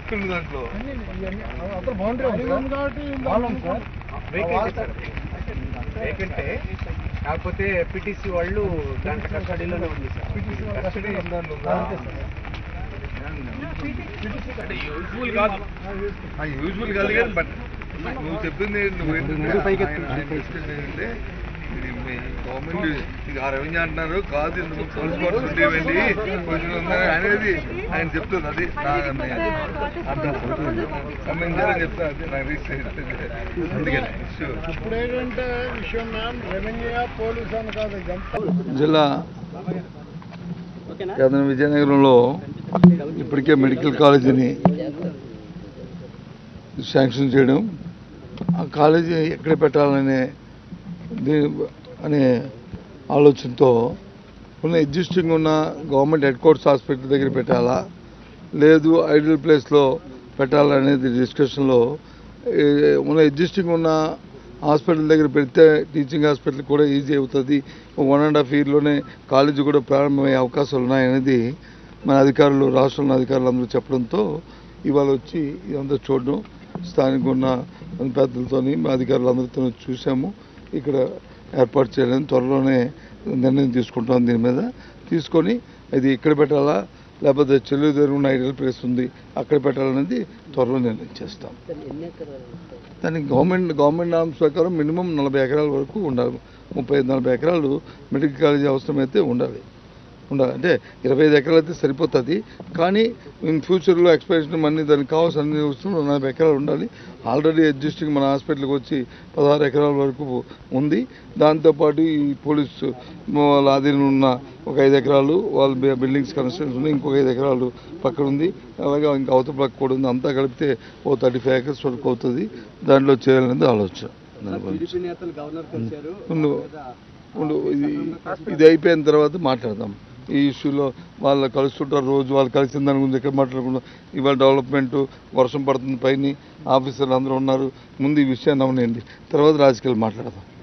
దిక్కులు దాంట్లో అప్పుడు బౌండరీ ఉంది కాబట్టి వాళ్ళు ఉంది సార్ వేకెంటే కాకపోతే పిటిసి వాళ్ళు దాంట్లో కస్టడీలోనే ఉంది సార్ PTC వాళ్ళ కస్టడీ కస్టడీ దాంట్లో ఉందా? అంతే సార్. అంటే యూజువల్ కాదు యూజువల్ కాదు కానీ బట్ నువ్వు చెప్పింది నువ్వు ఏంటంటే ఆయన- ఆయన డిస్కషన్ ఏంటంటే ఇది మీ గవర్నమెంట్ ఇది ఆ రెవెన్యూ అంటున్నారు కాదు ఇందులో పోలీస్ ఫోర్స్ ఉండేవండి కొంచెం ఉందని అనేది ఆయన చెప్తుంది అది నా అర్థం సంబంధించాలని చెప్తా అది నాకు రీచ్ అందుకని ఇష్యూ ఇప్పుడు ఏంటంటే విషయం మ్యామ్ రెవెన్యూ పోలీస్ అని కాదు ఇదంతా జిల్లా కేంద్రం విజయనగరంలో ఇప్పటికే మెడికల్ కాలేజీని శాంక్షన్ చేయడం ఆ కాలేజీ ఎక్కడ పెట్టాలనే దీ- అనే ఆలోచనతో ఉన్న ఎగ్జిస్టింగ్ ఉన్న గవర్నమెంట్ హెడ్ క్వార్టర్స్ హాస్పిటల్ దగ్గర పెట్టాలా లేదు ఐడియల్ ప్లేస్లో పెట్టాలనేది డిస్కషన్లో ఏ, ఉన్న ఎగ్జిస్టింగ్ ఉన్న హాస్పిటల్ దగ్గర పెడితే టీచింగ్ హాస్పిటల్ కూడా ఈజీ అవుతుంది వన్ అండ్ హాఫ్ ఇయర్లోనే కాలేజీ కూడా ప్రారంభమయ్యే అవకాశాలు ఉన్నాయనేది మన అధికారులు రాష్ట్రంలో అధికారులు అందరూ చెప్పడంతో ఇవాళ వచ్చి ఇదంతా చూడడం స్థానిక ఉన్న పెద్దలతోని మా అధికారులు అందరితో చూసాము ఇక్కడ ఏర్పాటు చేయడానికి త్వరలోనే నిర్ణయం తీసుకుంటాం దీని మీద తీసుకొని ఇది ఇక్కడ పెట్టాలా లేకపోతే చెల్లు దగ్గర ఐడియల్ ప్లేస్ ఉంది అక్కడ పెట్టాలనేది త్వరలో నిర్ణయం చేస్తాం దానికి గవర్నమెంట్ గవర్నమెంట్ నామ్స్ ప్రకారం మినిమం నలభై ఎకరాల వరకు ఉండాలి ముప్పై ఐదు నలభై ఎకరాలు మెడికల్ కాలేజీ అవసరమైతే ఉండాలి ఉండాలి అంటే ఇరవై ఐదు ఎకరాలు అయితే సరిపోతుంది కానీ ఇన్ ఫ్యూచర్లో ఎక్స్పెన్షన్ మనీ దానికి కావాల్సిన అన్ని వస్తువులు నలభై ఎకరాలు ఉండాలి ఆల్రెడీ ఎగ్జిస్టింగ్ మన హాస్పిటల్కి వచ్చి పదహారు ఎకరాల వరకు ఉంది దాంతోపాటు ఈ పోలీసు వాళ్ళ ఆధీనంలో ఉన్న ఒక ఐదు ఎకరాలు వాళ్ళ బి- బిల్డింగ్స్ కన్స్ట్రక్షన్స్ ఉన్నాయి ఇంకొక ఐదు ఎకరాలు పక్కన ఉంది అలాగే ఇంకా అవతల పక్క కూడా ఉంది అంతా కలిపితే ఓ థర్టీ ఫైవ్ ఎకర్స్ వరకు అవుతుంది దాంట్లో చేయాలనేది ఆలోచన దాని గురించి నేతలు గవర్నర్ కలిశారు ఉండు ఉండు ఇది ఇది అయిపోయిన తర్వాత మాట్లాడదాం ఈ ఇష్యూలో వాళ్ళు కలుస్తుంటారు రోజు వాళ్ళు కలిసిన దాని గురించి ఎక్కడ మాట్లాడకుండా ఇవాళ డెవలప్మెంట్ వర్షం పడుతుంది పైన ఆఫీసర్లు అందరూ ఉన్నారు ముందు ఈ విషయాన్ని అవనండి తర్వాత రాజకీయాలు మాట్లాడదాం